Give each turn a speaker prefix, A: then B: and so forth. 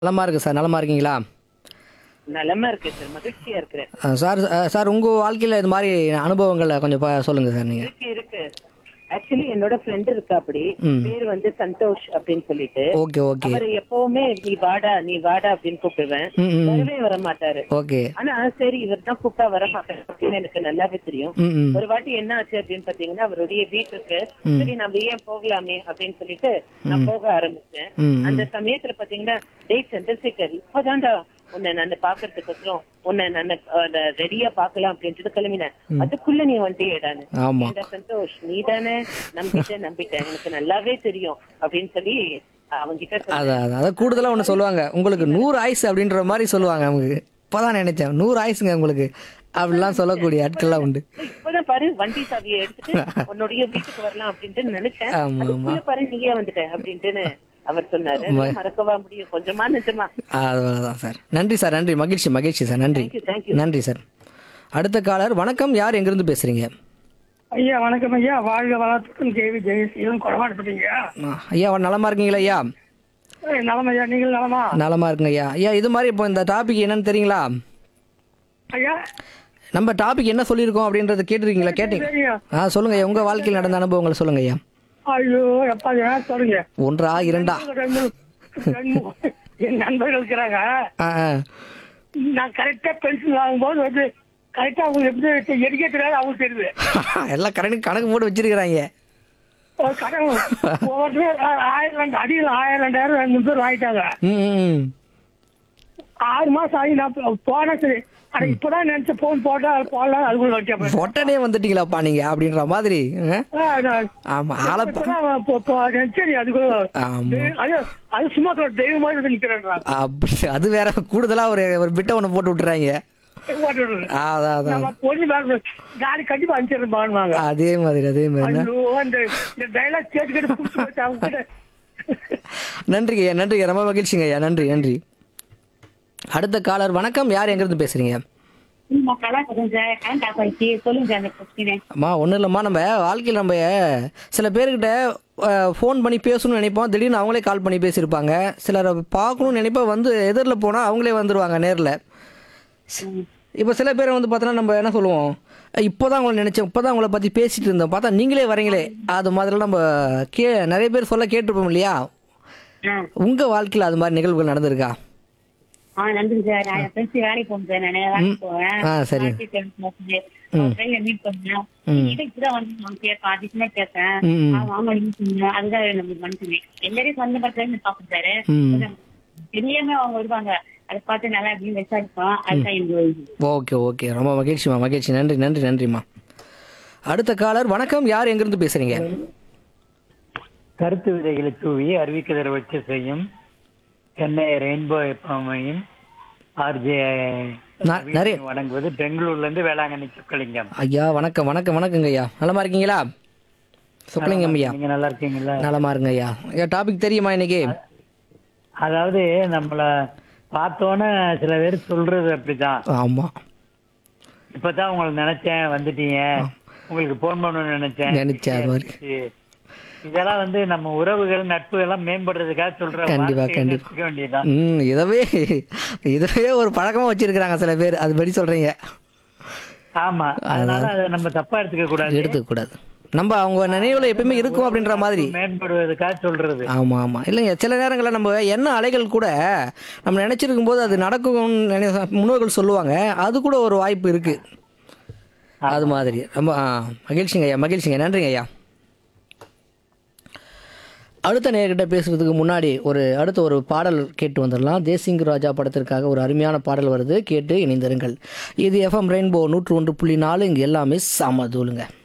A: நலமா இருக்கு சார் நலமா இருக்கீங்களா
B: நலமா இருக்கேன் சார் மகிழ்ச்சியா இருக்கிறேன்
A: அஹ் சார் அஹ் சார் உங்கள் வாழ்க்கையில் இது மாதிரி அனுபவங்களை கொஞ்சம் ப- சொல்லுங்க சார் நீங்கள்
B: இருக்கு இருக்கு ஆக்சுவலி என்னோட ஃப்ரெண்ட் இருக்கா அப்படி
A: ம்.
B: பேர் வந்து சந்தோஷ் அப்படின்னு சொல்லிட்டு
A: ஓகே ஓகே
B: அவர் எப்பவுமே நீ வாடா நீ வாடா அப்படின்னு கூப்பிடுவேன்
A: ம் ம்
B: வரவே வர மாட்டாரு
A: ஓகே
B: ஆனா சரி இவர் தான் கூப்பிட்டா வர மாட்டாரு அப்படின்னு எனக்கு நல்லாவே தெரியும்
A: ம் ம்
B: ஒரு வாட்டி என்ன ஆச்சு அப்படின்னு பாத்தீங்கன்னா அவருடைய வீட்டுக்கு சரி நம்ம ஏன் போகலாமே அப்படின்னு சொல்லிட்டு நான் போக ஆரம்பிச்சேன்
A: ம்
B: அந்த சமயத்துல பாத்தீங்கன்னா டேய் சந்திரசேகர் இப்பதான்டா உன்னை நான் பாக்குறதுக்கோசரம் உன்னை நான் ரெடியா பாக்கலாம் அப்படின்னு கிளம்பினேன் அதுக்குள்ள நீ வந்துட்டேடான்னு
A: ஆமாம்
B: இந்த சந்தோஷ் நீ தானே நம்பிட்டேன் நம்பிட்டேன் எனக்கு நல்லாவே தெரியும் அப்படின்னு சொல்லி அவங்கிட்ட சொன்னேன்.
A: அதான் அதான் அதான் கூடுதலாக ஒன்று சொல்லுவாங்க உங்களுக்கு நூறு ஆயுசு அப்படின்ற மாதிரி சொல்லுவாங்க அவங்க இப்போதான் நினைச்சேன் நூறு ஆயுசுங்க உங்களுக்கு அப்படிலாம் சொல்லக்கூடிய ஆட்கள்லாம் உண்டு
B: இப்பதான் பாரு வண்டி சாவியை எடுத்துட்டு உன்னுடைய வீட்டுக்கு வரலாம் அப்படின்ட்டு நினைச்சேன்
A: ஆமா,
B: அதுக்குள்ள பாரு நீயே வந்துட்ட அப்படின்ட்டுன்னு அவர் சொன்னாரு அதெல்லாம் மறக்கவா முடியும் கொஞ்சமா நிஜமா
A: அவ்வளோதான் சார் நன்றி சார் நன்றி மகிழ்ச்சி மகிழ்ச்சி சார் நன்றி
B: தேங்க்யூ தேங்க்யூ
A: நன்றி சார் அடுத்த காலர் வணக்கம் யார் எங்கிருந்து பேசுறீங்க
C: ஐயா வணக்கம் ஐயா வாழ்க வளத்துக்கும் கேவி ஜெயசீலம் குறமாட்டீங்க
A: ஐயா நலமா இருக்கீங்களா ஐயா
C: நலம் ஐயா நீங்கள் நலமா
A: நலமா இருக்குங்க ஐயா ஐயா இது மாதிரி இப்போ இந்த டாபிக் என்னன்னு தெரியுங்களா
C: ஐயா
A: நம்ம டாபிக் என்ன சொல்லியிருக்கோம் அப்படின்றத கேட்டிருக்கீங்களா கேட்டீங்க
C: சரியா
A: ஆ சொல்லுங்க ஐயா உங்க வாழ்க்கையில் நடந்த அனுபவங்களை சொல்லுங்க ஐயா
C: ஐயோ எப்பா ஏன்னா சொல்லுங்க
A: ஒன்றா இரண்டா
C: ரெண்டு ரெண்டு என் நண்பர்கள் இருக்கிறாங்க
A: ஆ ஆ.
C: நான் கரெக்டா பென்சில் வாங்கும்போது வந்து கரெக்டா அவங்க எப்படி எரிக்க தெரியாது அவங்களுக்கு தெரியுது
A: எல்லாம் கணக்கு கணக்கு போட்டு வச்சிருக்கிறாங்க
C: ஒரு கடன் ஒவ்வொருத்தரும் ஆயிரம் ரெண்டு அடியில் ஆயிரம் ரெண்டாயிரம் ரெண்டு பேர் வாங்கிட்டாங்க
A: ம் ம், ம்
C: ஆறு மாசம் ஆகி நான் போனேன் சரி ஆனா இப்பதான் நினைச்ச போன் போட்டா போடலாம் அதுக்குள்ள வச்சேன்
A: உடனே வந்துட்டீங்களாப்பா நீங்க அப்படின்ற மாதிரி ஆ? ஆமா ஆளப்பா
C: சரி அதுக்குள்ள
A: ஆமா
C: அது அது சும்மா சொல்ல தெய்வம் மாதிரி வந்து நிக்கிறேன்
A: அப்படி அது வேற கூடுதலா ஒரு ஒரு பிட்ட ஒன்று போட்டு விட்டுறாங்க ஆ, அதான் அதான்
C: நம்ம பொண்ணு மேல நாளைக்கு கண்டிப்பா அனுப்பிச்சிடுறேன் பாடுவாங்க
A: அதே மாதிரி அதே மாதிரி
C: ஐயோ அந்த இந்த டைலாக் கேட்டு கேட்டு புடிச்சு போச்சு அவங்க கிட்ட.
A: நன்றிங்க ஐயா நன்றிங்க ரொம்ப மகிழ்ச்சிங்க ஐயா நன்றி நன்றி அடுத்த காலர் வணக்கம் யார் எங்கிருந்து பேசுறீங்க
D: நான் நல்லா இருக்கேன் சார் கரண்ட் ஆஃப் ஆயிடுச்சு சொல்லுங்க சார் அந்த கொஸ்டின்
A: அம்மா ஒன்றும் இல்லைம்மா நம்ம வாழ்க்கையில் நம்ம சில பேர்கிட்ட ஃபோன் பண்ணி பேசணும்னு நினைப்போம் திடீர்னு அவங்களே கால் பண்ணி பேசியிருப்பாங்க சிலரை பார்க்கணும்னு நினைப்போம் வந்து எதிரில் போனால் அவங்களே வந்துடுவாங்க நேரில் இப்போ சில பேர் வந்து பார்த்தோன்னா நம்ம என்ன சொல்லுவோம் இப்போ தான் உங்களை நினச்சேன் இப்போ தான் உங்களை பற்றி பேசிட்டு இருந்தோம் பார்த்தா நீங்களே வரீங்களே அது மாதிரிலாம் நம்ம கே நிறைய பேர் சொல்ல கேட்டிருப்போம் இல்லையா உங்கள் வாழ்க்கையில் அது மாதிரி நிகழ்வுகள் நடந்திருக்கா
D: ஆ நன்றி சார் நான் என் ஃப்ரெண்ட்ஸ் வேலைக்கு போகணும் சார் நான் வேலைக்கு போவேன்
A: ஆ, சரி.
D: ட்ரெயின்ல மீட் பண்ணேன் கிட்ட இப்பதான் வந்து நான் கேட்பேன் அதிகமா கேட்பேன்
A: ம்.
D: ஆ, வாங்க நீங்க சொன்னீங்க அதுதான் நம்மளுக்கு மனசுமே எல்லாரையும் சொந்த பத்திரம் பார்ப்போம் சார்
A: ம்
D: தெரியாம அவங்க வருவாங்க அதை பார்த்து நல்லா அப்படின்னு விசாரிப்போம் அதுதான் எனக்கு
A: ஓகே ஓகே ரொம்ப மகிழ்ச்சிம்மா மகிழ்ச்சி நன்றி நன்றி நன்றிம்மா அடுத்த காலர் வணக்கம் யார் எங்கிருந்து பேசுறீங்க
E: கருத்து விதைகளை தூவி அறிவிக்கதர் வச்சு செய்யும் சென்னை ரெயின்போ எப்பமையும் ஆர்ஜே
A: நான் நிறைய
E: வணங்குவது பெங்களூர்ல இருந்து வேளாங்கண்ணி சுக்கலிங்கம்
A: ஐயா வணக்கம் வணக்கம் வணக்கங்க ஐயா நலமா இருக்கீங்களா சுக்கலிங்கம் ஐயா
E: நீங்க நல்லா இருக்கீங்களா
A: நலமா இருங்க ஐயா ஐயா டாபிக் தெரியுமா இன்னைக்கு
E: அதாவது நம்மள பார்த்தோன்னே சில பேர் சொல்றது அப்படிதான்
A: ஆமா
E: இப்பதான் உங்களை நினைச்சேன் வந்துட்டீங்க உங்களுக்கு போன் பண்ணணும்னு நினைச்சேன்
A: நினைச்சேன் அது மாதிரி.
E: இதெல்லாம் வந்து நம்ம உறவுகள் நட்பு எல்லாம் மேம்படுறதுக்காக சொல்ற
A: கண்டிப்பா,
E: வார்த்தையை
A: கண்டிப்பா.
E: எடுத்துக்க வேண்டியதுதான்
A: ம் இதவே இதவே ஒரு பழக்கமா வச்சிருக்கிறாங்க சில பேர் அது படி சொல்றீங்க
E: ஆமா அதனால அதை நம்ம தப்பா எடுத்துக்க கூடாது
A: எடுத்துக்க கூடாது நம்ம அவங்க நினைவுல எப்பயுமே இருக்கும் அப்படின்ற மாதிரி
E: மேம்படுவதற்காக சொல்றது
A: ஆமா ஆமா இல்லைங்க சில நேரங்களில் நம்ம என்ன அலைகள் கூட நம்ம நினைச்சிருக்கும் போது அது நடக்கும் நினை முன்னோர்கள் சொல்லுவாங்க அது கூட ஒரு வாய்ப்பு இருக்கு அது மாதிரி ரொம்ப ஆ, மகிழ்ச்சிங்க ஐயா மகிழ்ச்சிங்க நன்றிங்க ஐயா அடுத்த நேர்கிட்ட பேசுறதுக்கு முன்னாடி ஒரு அடுத்த ஒரு பாடல் கேட்டு வந்துடலாம் தேசிங் ராஜா படத்திற்காக ஒரு அருமையான பாடல் வருது கேட்டு இணைந்திருங்கள் இது எஃப்எம் ரெயின்போ நூற்று ஒன்று புள்ளி நாலு இங்கே எல்லாமே சமதூளுங்க